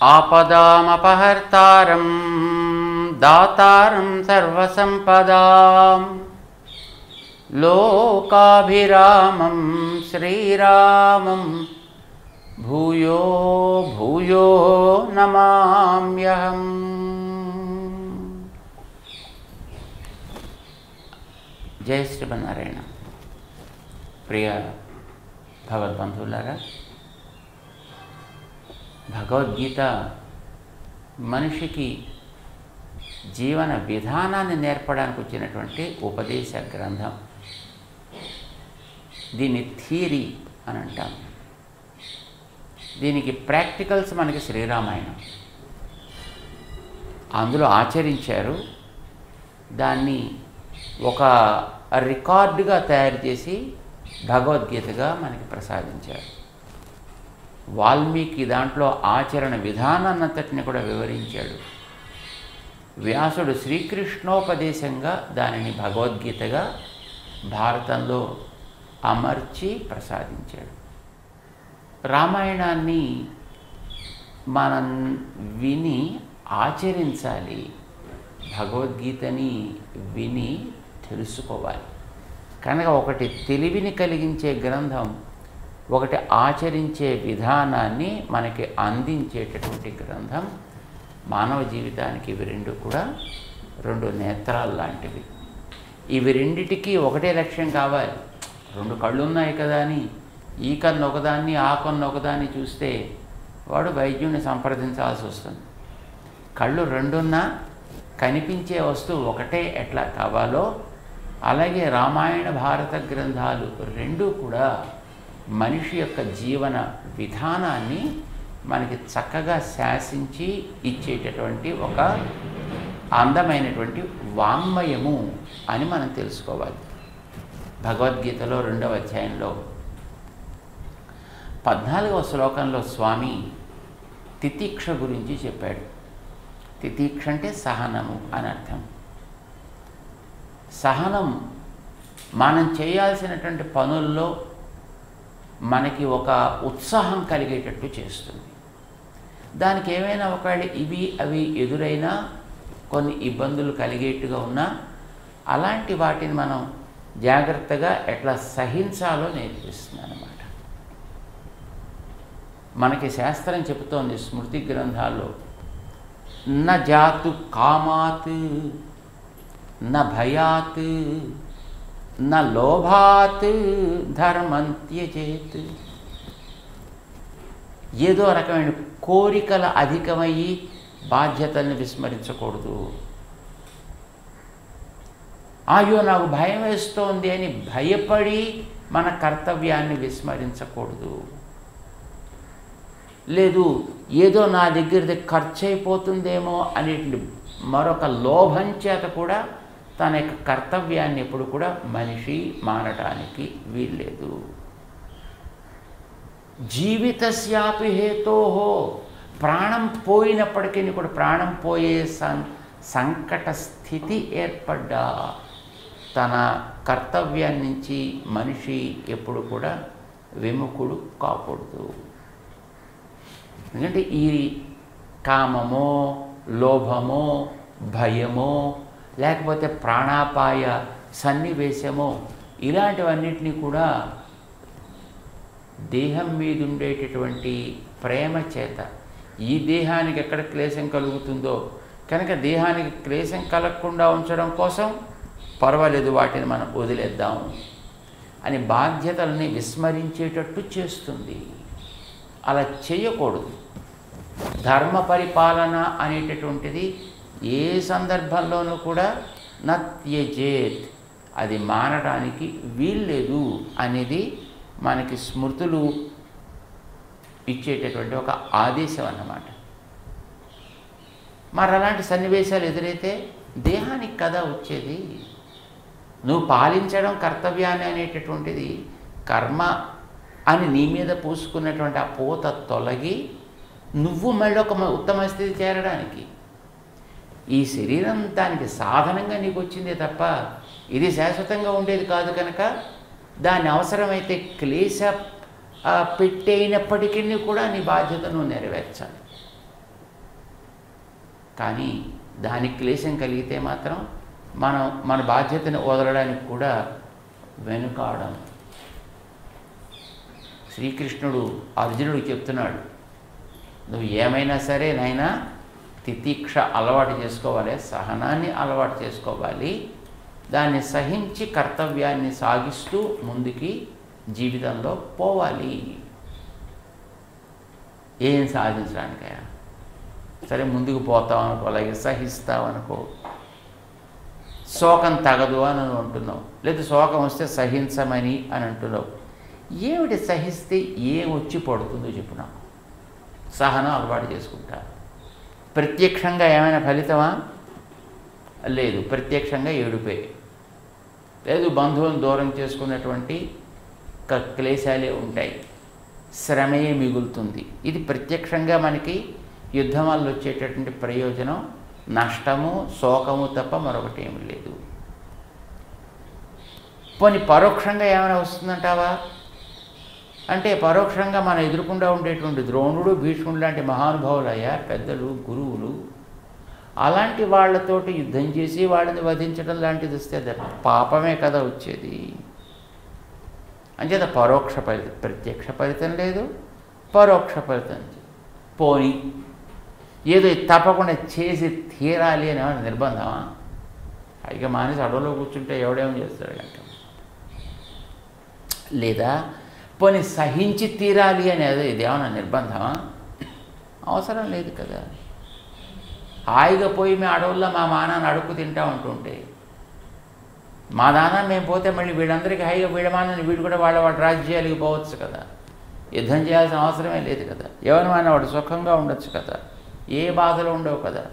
ఆపదామపహర్తారం దాతారం సర్వసంపదాం లోకాభిరామం శ్రీరామం భూయో భూయో నమామ్యహం జయ శ్రీమన్నారాయణ ప్రియ భగవద్బంధువులారా భగవద్గీత మనిషికి జీవన విధానాన్ని నేర్పడానికి వచ్చినటువంటి ఉపదేశ గ్రంథం దీన్ని థియరీ అని అంటాం దీనికి ప్రాక్టికల్స్ మనకి శ్రీరామాయణం అందులో ఆచరించారు దాన్ని ఒక రికార్డుగా తయారు చేసి భగవద్గీతగా మనకి ప్రసాదించారు వాల్మీకి దాంట్లో ఆచరణ విధానాన్నంతటిని కూడా వివరించాడు వ్యాసుడు శ్రీకృష్ణోపదేశంగా దానిని భగవద్గీతగా భారతంలో అమర్చి ప్రసాదించాడు రామాయణాన్ని మనం విని ఆచరించాలి భగవద్గీతని విని తెలుసుకోవాలి కనుక ఒకటి తెలివిని కలిగించే గ్రంథం ఒకటి ఆచరించే విధానాన్ని మనకి అందించేటటువంటి గ్రంథం మానవ జీవితానికి ఇవి రెండు కూడా రెండు నేత్రాలు లాంటివి ఇవి రెండిటికి ఒకటే లక్ష్యం కావాలి రెండు కళ్ళు ఉన్నాయి కదా అని ఈ కన్ను ఒకదాన్ని ఆ కన్ను ఒకదాన్ని చూస్తే వాడు వైద్యుని సంప్రదించాల్సి వస్తుంది కళ్ళు రెండున్నా కనిపించే వస్తువు ఒకటే ఎట్లా కావాలో అలాగే రామాయణ భారత గ్రంథాలు రెండూ కూడా మనిషి యొక్క జీవన విధానాన్ని మనకి చక్కగా శాసించి ఇచ్చేటటువంటి ఒక అందమైనటువంటి వాంగ్మయము అని మనం తెలుసుకోవాలి భగవద్గీతలో రెండవ అధ్యాయంలో పద్నాలుగవ శ్లోకంలో స్వామి తితీక్ష గురించి చెప్పాడు తితీక్ష అంటే సహనము అని అర్థం సహనం మనం చేయాల్సినటువంటి పనుల్లో మనకి ఒక ఉత్సాహం కలిగేటట్టు చేస్తుంది దానికి ఏమైనా ఒకవేళ ఇవి అవి ఎదురైనా కొన్ని ఇబ్బందులు కలిగేట్టుగా ఉన్నా అలాంటి వాటిని మనం జాగ్రత్తగా ఎట్లా సహించాలో నేర్పిస్తుంది అనమాట మనకి శాస్త్రం చెబుతోంది స్మృతి గ్రంథాల్లో న జాతు కామాత్ న భయాత్ న లోభాత్ ధర్మంత్యజేత్ ఏదో రకమైన కోరికల అధికమయ్యి బాధ్యతల్ని విస్మరించకూడదు అయ్యో నాకు భయం వేస్తోంది అని భయపడి మన కర్తవ్యాన్ని విస్మరించకూడదు లేదు ఏదో నా దగ్గర ఖర్చు అయిపోతుందేమో అనేటువంటి మరొక లోభం చేత కూడా తన యొక్క కర్తవ్యాన్ని ఎప్పుడు కూడా మనిషి మారటానికి వీల్లేదు జీవితస్యాపి హేతోహో ప్రాణం పోయినప్పటికీ కూడా ప్రాణం పోయే సం సంకట స్థితి ఏర్పడ్డా తన కర్తవ్యం నుంచి మనిషి ఎప్పుడు కూడా విముఖుడు కాకూడదు ఎందుకంటే ఈ కామమో లోభమో భయమో లేకపోతే ప్రాణాపాయ సన్నివేశమో ఇలాంటివన్నిటినీ కూడా దేహం మీద ఉండేటటువంటి ప్రేమ చేత ఈ దేహానికి ఎక్కడ క్లేశం కలుగుతుందో కనుక దేహానికి క్లేశం కలగకుండా ఉంచడం కోసం పర్వాలేదు వాటిని మనం వదిలేద్దాం అని బాధ్యతల్ని విస్మరించేటట్టు చేస్తుంది అలా చేయకూడదు ధర్మ పరిపాలన అనేటటువంటిది ఏ సందర్భంలోనూ కూడా నత్యజేత్ అది మానడానికి వీల్లేదు అనేది మనకి స్మృతులు ఇచ్చేటటువంటి ఒక ఆదేశం అన్నమాట మరి అలాంటి సన్నివేశాలు ఎదురైతే దేహానికి కదా వచ్చేది నువ్వు పాలించడం కర్తవ్యాన్ని అనేటటువంటిది కర్మ అని నీ మీద పూసుకున్నటువంటి ఆ పూత తొలగి నువ్వు మళ్ళీ ఒక మ- ఉత్తమ స్థితి చేరడానికి ఈ శరీరం దానికి సాధనంగా నీకు వచ్చిందే తప్ప ఇది శాశ్వతంగా ఉండేది కాదు కనుక దాని అవసరమైతే క్లేశ ఆ, పెట్టేయినప్పటికీ కూడా నీ బాధ్యత నువ్వు నెరవేర్చాలి కానీ దానికి క్లేశం కలిగితే మాత్రం మనం మన బాధ్యతను వదలడానికి కూడా వెనుకాడం శ్రీకృష్ణుడు అర్జునుడికి చెప్తున్నాడు నువ్వు ఏమైనా సరే నైనా తితీక్ష అలవాటు చేసుకోవాలి సహనాన్ని అలవాటు చేసుకోవాలి దాన్ని సహించి కర్తవ్యాన్ని సాగిస్తూ ముందుకి జీవితంలో పోవాలి ఏం సాధించడానికయా సరే ముందుకు పోతాం అనుకో అలాగే సహిస్తాం అనుకో శోకం తగదు అని నువ్వు అంటున్నావు లేదా శోకం వస్తే సహించమని అని అంటున్నావు ఏమిటి సహిస్తే ఏం వచ్చి పడుతుందో చెప్పు నాకు సహనం అలవాటు చేసుకుంటా ప్రత్యక్షంగా ఏమైనా ఫలితమా లేదు ప్రత్యక్షంగా ఏడుపే లేదు బంధువులను దూరం చేసుకున్నటువంటి క- క్లేశాలే ఉంటాయి శ్రమయే మిగులుతుంది ఇది ప్రత్యక్షంగా మనకి యుద్ధం వల్ల వచ్చేటటువంటి ప్రయోజనం నష్టము శోకము తప్ప మరొకటి ఏమి లేదు పోనీ పరోక్షంగా ఏమైనా వస్తుందంటావా అంటే పరోక్షంగా మన ఎదురుకుండా ఉండేటువంటి ద్రోణుడు భీష్ముడు లాంటి మహానుభావులయ్యా పెద్దలు గురువులు అలాంటి వాళ్ళతోటి యుద్ధం చేసి వాళ్ళని వధించడం లాంటిది వస్తే అది పాపమే కదా వచ్చేది అంచేత పరోక్ష ఫలితం ప్రత్యక్ష ఫలితం లేదు పరోక్ష ఫలితం లేదు. పోని ఏదో ఇది తప్పకుండా చేసి తీరాలి అని ఏమైనా నిర్బంధమా పైగా మానేసి అడవిలో కూర్చుంటే ఎవడేమో చేస్తాడు అంట లేదా పోనీ సహించి తీరాలి అనేది ఇదేమన్నా నిర్బంధమా అవసరం లేదు కదా హాయిగా పోయి మేము అడవుల్లో మా మానాన్ని అడుక్కు తింటా ఉంటుంటే మా నాన్న మేము పోతే మళ్ళీ వీళ్ళందరికీ హాయిగా వీళ్ళ మానని వీడు కూడా వాళ్ళ వాళ్ళ రాజ్యాలకి పోవచ్చు కదా యుద్ధం చేయాల్సిన అవసరమే లేదు కదా ఎవరి మాన వాడు సుఖంగా ఉండొచ్చు కదా ఏ బాధలు ఉండవు కదా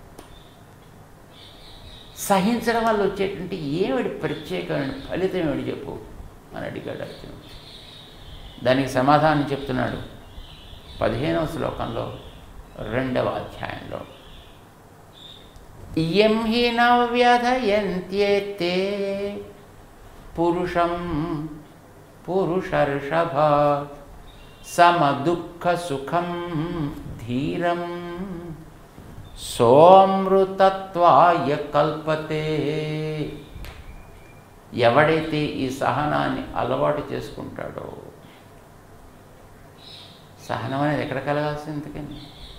సహించడం వల్ల వచ్చేటువంటి ఏమిటి ప్రత్యేకమైన ఫలితం ఏమిటి చెప్పు అని అడిగాడు అర్జునుడు దానికి సమాధానం చెప్తున్నాడు పదిహేనవ శ్లోకంలో రెండవ అధ్యాయంలో ఇయం హి నవ్యధయంత్యేతే పురుషం పురుషర్షభ సమదుఃఖ సుఖం ధీరం సోమృతత్వాయ కల్పతే ఎవడైతే ఈ సహనాన్ని అలవాటు చేసుకుంటాడో సహనం అనేది ఎక్కడ కలగాల్సింది ఇంతకని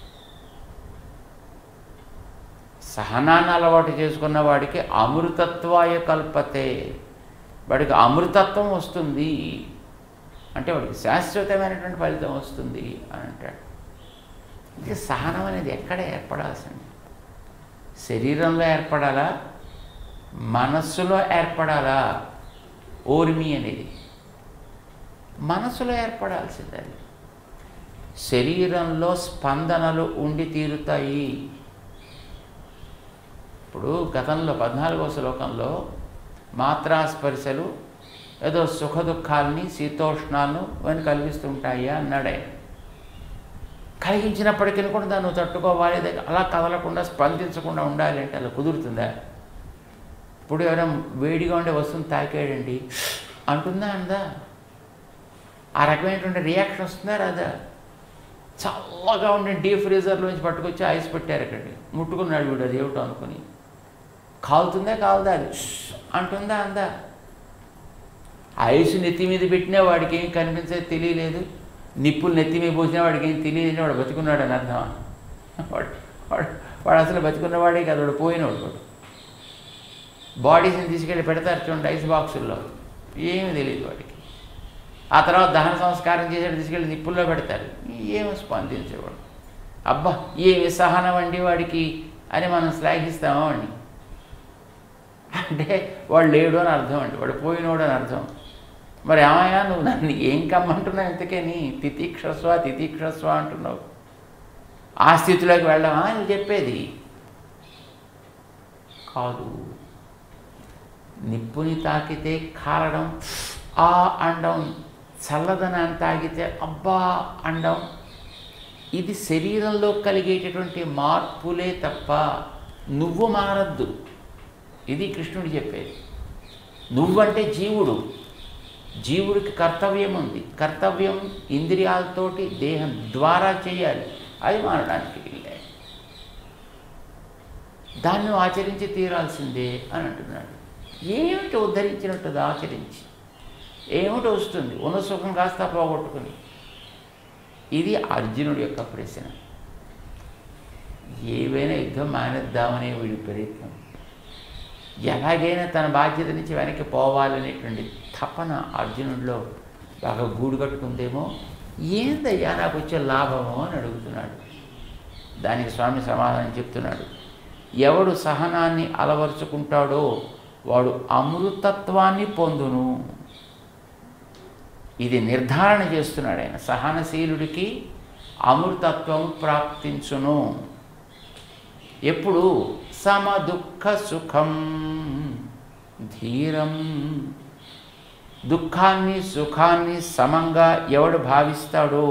సహనాన్ని అలవాటు చేసుకున్న వాడికి అమృతత్వాయ కల్పతే వాడికి అమృతత్వం వస్తుంది అంటే వాడికి శాశ్వతమైనటువంటి ఫలితం వస్తుంది అని అంటాడు ఇది సహనం అనేది ఎక్కడ ఏర్పడాల్సింది శరీరంలో ఏర్పడాలా మనస్సులో ఏర్పడాలా ఓర్మి అనేది మనసులో ఏర్పడాల్సింది అది శరీరంలో స్పందనలు ఉండి తీరుతాయి ఇప్పుడు గతంలో పద్నాలుగో శ్లోకంలో మాత్రాస్పర్శలు ఏదో సుఖ దుఃఖాలని శీతోష్ణాలను ఇవన్నీ కలిగిస్తుంటాయి అన్నాడే కలిగించినప్పటికీ కూడా దాన్ని నువ్వు తట్టుకోవాలి అది అలా కదలకుండా స్పందించకుండా ఉండాలి అంటే అలా కుదురుతుందా ఇప్పుడు ఎవరైనా వేడిగా ఉండే వస్తువుని తాకేయండి అంటుందా అందా ఆ రకమైనటువంటి రియాక్షన్ వస్తుందా రాదా చల్లగా ఉండే డీప్ ఫ్రీజర్లోంచి పట్టుకొచ్చి ఐస్ పెట్టారు అక్కడికి ముట్టుకున్నాడు వీడు అది ఏమిటో అనుకుని కాలుతుందా కాలుదా అది "ష్" అంటుందా అందా ఐస్ నెత్తి మీద పెట్టినా వాడికి ఏం కనిపించేది తెలియలేదు నిప్పులు నెత్తి మీద పోసినా వాడికి ఏం తెలియదు వాడు బతుకున్నాడు అని అర్థమా వాడు వాడు వాడు అసలు బతుకున్నవాడే కదా వాడు పోయినవాడు వాడు బాడీస్ని తీసుకెళ్ళి పెడతారు చూడండి ఐస్ బాక్సుల్లో ఏమీ తెలియదు వాడికి ఆ తర్వాత దహన సంస్కారం చేసేది తీసుకెళ్ళి నిప్పుల్లో పెడతారు ఏమి స్పందించేవాడు అబ్బా ఏమి సహనం అండి వాడికి అని మనం శ్లాఘిస్తామా వాడిని అంటే వాడు లేడు అని అర్థం అండి వాడు పోయినోడు అని అర్థం మరి ఏమయ్యా నువ్వు నన్ను ఏం కమ్మంటున్నావు ఇంతకేని తితీక్షస్వ తితీక్షస్వ అంటున్నావు ఆ స్థితిలోకి వెళ్ళామా అని చెప్పేది కాదు నిప్పుని తాకితే కారడం ఆ అండం చల్లదనాన్ని తాగితే అబ్బా అండం ఇది శరీరంలో కలిగేటటువంటి మార్పులే తప్ప నువ్వు మారద్దు ఇది కృష్ణుడు చెప్పేది నువ్వంటే జీవుడు జీవుడికి కర్తవ్యం ఉంది కర్తవ్యం ఇంద్రియాలతోటి దేహం ద్వారా చేయాలి అది మారడానికి వీలే దాన్ని నువ్వు ఆచరించి తీరాల్సిందే అని అంటున్నాడు ఏమిటి ఉద్ధరించినట్టు అది ఆచరించి ఏమిటి వస్తుంది ఉన్న సుఖం కాస్త పోగొట్టుకుని ఇది అర్జునుడి యొక్క ప్రశ్న ఏవైనా యుద్ధం మానేద్దామనే వీడి ప్రయత్నం ఎలాగైనా తన బాధ్యత నుంచి వెనక్కి పోవాలనేటువంటి తపన అర్జునుడిలో బాగా గూడు కట్టుకుందేమో ఏందయ్యా నాకు వచ్చే లాభమో అని అడుగుతున్నాడు దానికి స్వామి సమాధానం చెప్తున్నాడు ఎవడు సహనాన్ని అలవరుచుకుంటాడో వాడు అమృతత్వాన్ని పొందును ఇది నిర్ధారణ చేస్తున్నాడు ఆయన సహనశీలుడికి అమృతత్వం ప్రాప్తించును ఎప్పుడు సమ దుఃఖ సుఖం ధీరం దుఃఖాన్ని సుఖాన్ని సమంగా ఎవడు భావిస్తాడో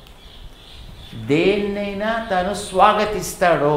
దేన్నైనా తను స్వాగతిస్తాడో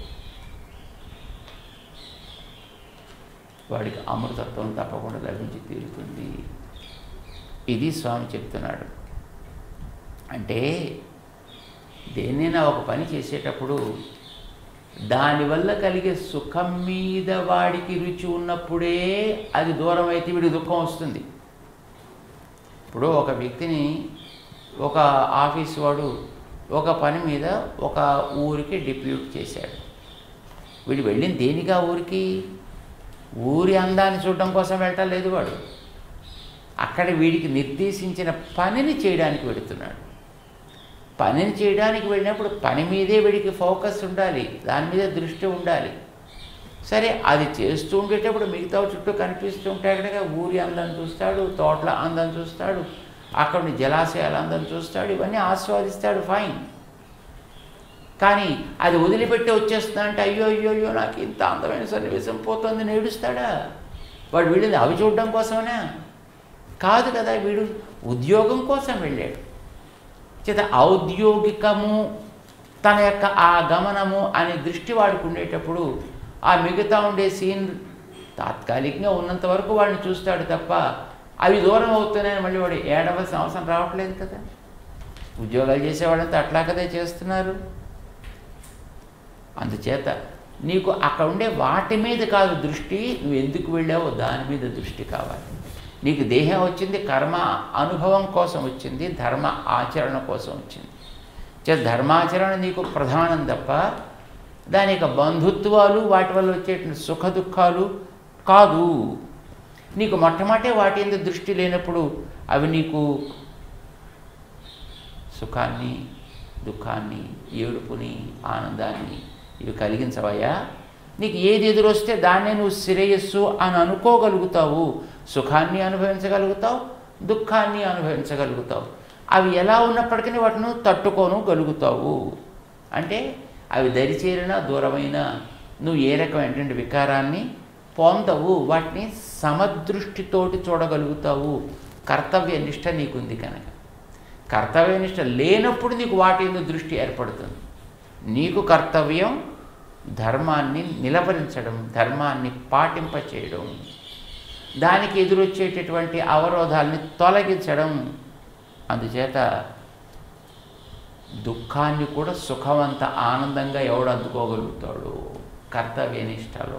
వాడికి అమృతత్వం తప్పకుండా లభించి తీరుతుంది ఇది స్వామి చెప్తున్నాడు అంటే దేన్నైనా ఒక పని చేసేటప్పుడు దానివల్ల కలిగే సుఖం మీద వాడికి రుచి ఉన్నప్పుడే అది దూరం అయితే వీడికి దుఃఖం వస్తుంది ఇప్పుడు ఒక వ్యక్తిని ఒక ఆఫీస్ వాడు ఒక పని మీద ఒక ఊరికి డిప్యూట్ చేశాడు వీడు వెళ్ళింది దేనిగా ఊరికి ఊరి అందాన్ని చూడడం కోసం వెళ్ళటం లేదు వాడు అక్కడ వీడికి నిర్దేశించిన పనిని చేయడానికి వెళుతున్నాడు పనిని చేయడానికి వెళ్ళినప్పుడు పని మీదే వీడికి ఫోకస్ ఉండాలి దాని మీద దృష్టి ఉండాలి సరే అది చేస్తూ ఉండేటప్పుడు మిగతా చుట్టూ కనిపిస్తూ ఉంటాయి కనుక ఊరి అందం చూస్తాడు తోటల అందం చూస్తాడు అక్కడ ఉన్న జలాశయాల అందం చూస్తాడు ఇవన్నీ ఆస్వాదిస్తాడు ఫైన్ కానీ అది వదిలిపెట్టి వచ్చేస్తున్నా అంటే అయ్యో అయ్యో అయ్యో నాకు ఇంత అందమైన సన్నివేశం పోతుంది నేడుస్తాడా వాడు వీళ్ళది అవి చూడడం కోసమేనా కాదు కదా వీడు ఉద్యోగం కోసం వెళ్ళాడు చేత ఔద్యోగికము తన యొక్క ఆ గమనము అనే దృష్టి వాడికి ఉండేటప్పుడు ఆ మిగతా ఉండే సీన్ తాత్కాలికంగా ఉన్నంత వరకు వాడిని చూస్తాడు తప్ప అవి దూరం అవుతున్నాయని మళ్ళీ వాడు ఏడవలసిన అవసరం రావట్లేదు కదా ఉద్యోగాలు చేసేవాళ్ళంతా అట్లా కదే చేస్తున్నారు అందుచేత నీకు అక్కడ ఉండే వాటి మీద కాదు దృష్టి నువ్వు ఎందుకు వెళ్ళావో దాని మీద దృష్టి కావాలి నీకు దేహం వచ్చింది కర్మ అనుభవం కోసం వచ్చింది ధర్మ ఆచరణ కోసం వచ్చింది చే ధర్మాచరణ నీకు ప్రధానం తప్ప దాని యొక్క బంధుత్వాలు వాటి వల్ల వచ్చేటువంటి సుఖ దుఃఖాలు కాదు నీకు మొట్టమొదటే వాటి మీద దృష్టి లేనప్పుడు అవి నీకు సుఖాన్ని దుఃఖాన్ని ఏడుపుని ఆనందాన్ని ఇవి కలిగించవయ్యా నీకు ఏది ఎదురొస్తే దాన్నే నువ్వు శ్రేయస్సు అని అనుకోగలుగుతావు సుఖాన్ని అనుభవించగలుగుతావు దుఃఖాన్ని అనుభవించగలుగుతావు అవి ఎలా ఉన్నప్పటికీ వాటిని తట్టుకోను గలుగుతావు అంటే అవి దరిచేరినా దూరమైన నువ్వు ఏ రకమైనటువంటి వికారాన్ని పొందవు వాటిని సమదృష్టితోటి చూడగలుగుతావు కర్తవ్య నిష్ట నీకుంది కనుక కర్తవ్య నిష్ట లేనప్పుడు నీకు వాటి మీద దృష్టి ఏర్పడుతుంది నీకు కర్తవ్యం ధర్మాన్ని నిలవరించడం ధర్మాన్ని పాటింపచేయడం దానికి ఎదురొచ్చేటటువంటి అవరోధాలని తొలగించడం అందుచేత దుఃఖాన్ని కూడా సుఖవంత ఆనందంగా ఎవడు అందుకోగలుగుతాడు కర్తవ్యనిష్టలో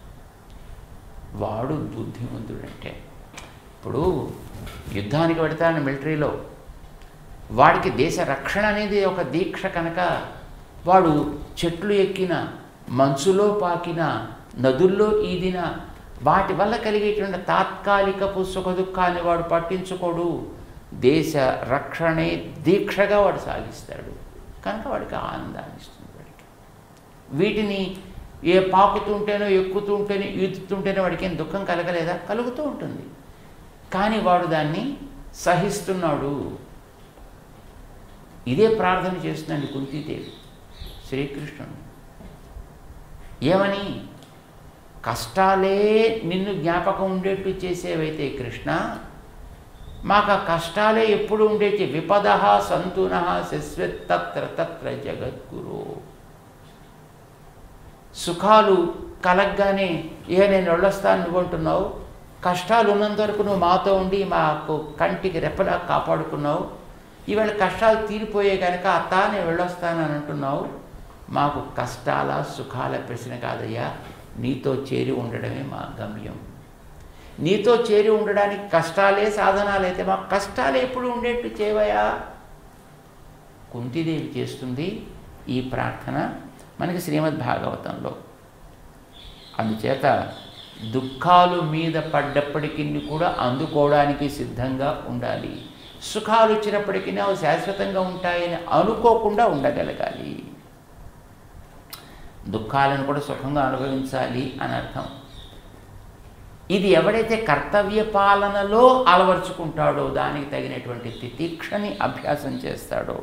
వాడు బుద్ధిమంతుడంటే ఇప్పుడు యుద్ధానికి పెడతాను మిలిటరీలో వాడికి దేశ రక్షణ అనేది ఒక దీక్ష కనుక వాడు చెట్లు ఎక్కిన మంచులో పాకిన నదుల్లో ఈదిన వాటి వల్ల కలిగేటువంటి తాత్కాలికపు సుఖ దుఃఖాన్ని వాడు పట్టించుకోడు దేశ రక్షణే దీక్షగా వాడు సాగిస్తాడు కనుక వాడికి ఆనందాన్ని ఇస్తుంది వాడికి వీటిని ఏ పాకుతుంటేనో ఎక్కుతుంటేనో ఈదుతుంటేనో వాడికి ఏం దుఃఖం కలగలేదా కలుగుతూ ఉంటుంది కానీ వాడు దాన్ని సహిస్తున్నాడు ఇదే ప్రార్థన చేస్తుందండి కుంతీదేవి శ్రీకృష్ణుడు ఏమని కష్టాలే నిన్ను జ్ఞాపకం ఉండేట్టు చేసేవైతే కృష్ణ మాకు ఆ కష్టాలే ఎప్పుడు ఉండేటి విపద సంతున శశ్వత్తత్ర తత్ర జగద్గురు సుఖాలు కలగ్గానే ఏ నేను వెళ్ళొస్తాను నువ్వు అంటున్నావు కష్టాలు ఉన్నంత వరకు నువ్వు మాతో ఉండి మాకు కంటికి రెప్పలా కాపాడుకున్నావు ఈవేళ కష్టాలు తీరిపోయే కనుక అత్త నేను వెళ్ళొస్తానని అంటున్నావు మాకు కష్టాల సుఖాల ప్రశ్న కాదయ్యా నీతో చేరి ఉండడమే మా గమ్యం నీతో చేరి ఉండడానికి కష్టాలే సాధనాలైతే మాకు కష్టాలు ఎప్పుడు ఉండేట్టు చేయవయా కుంతిదేవి చేస్తుంది ఈ ప్రార్థన మనకి శ్రీమద్ భాగవతంలో అందుచేత దుఃఖాలు మీద పడ్డప్పటికీ కూడా అందుకోవడానికి సిద్ధంగా ఉండాలి సుఖాలు వచ్చినప్పటికీ అవి శాశ్వతంగా ఉంటాయని అనుకోకుండా ఉండగలగాలి దుఃఖాలను కూడా సుఖంగా అనుభవించాలి అని అర్థం ఇది ఎవడైతే కర్తవ్య పాలనలో అలవర్చుకుంటాడో దానికి తగినటువంటి తితీక్షని అభ్యాసం చేస్తాడో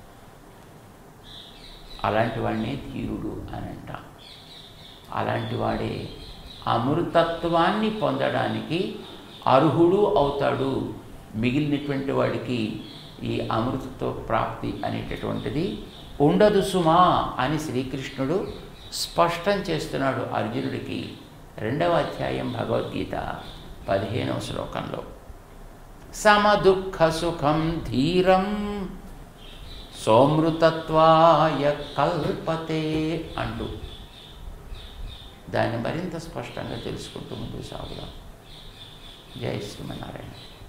అలాంటి వాడినే ధీరుడు అని అంటాం అలాంటి వాడే అమృతత్వాన్ని పొందడానికి అర్హుడు అవుతాడు మిగిలినటువంటి వాడికి ఈ అమృతత్వ ప్రాప్తి అనేటటువంటిది ఉండదు సుమా అని శ్రీకృష్ణుడు స్పష్టం చేస్తున్నాడు అర్జునుడికి రెండవ అధ్యాయం భగవద్గీత పదిహేనవ శ్లోకంలో సమదుఃఖ సుఖం ధీరం సోమృతత్వాయ కల్పతే అంటూ దాన్ని మరింత స్పష్టంగా తెలుసుకుంటూ ముందుకు సాగుదాం జై శ్రీమన్నారాయణ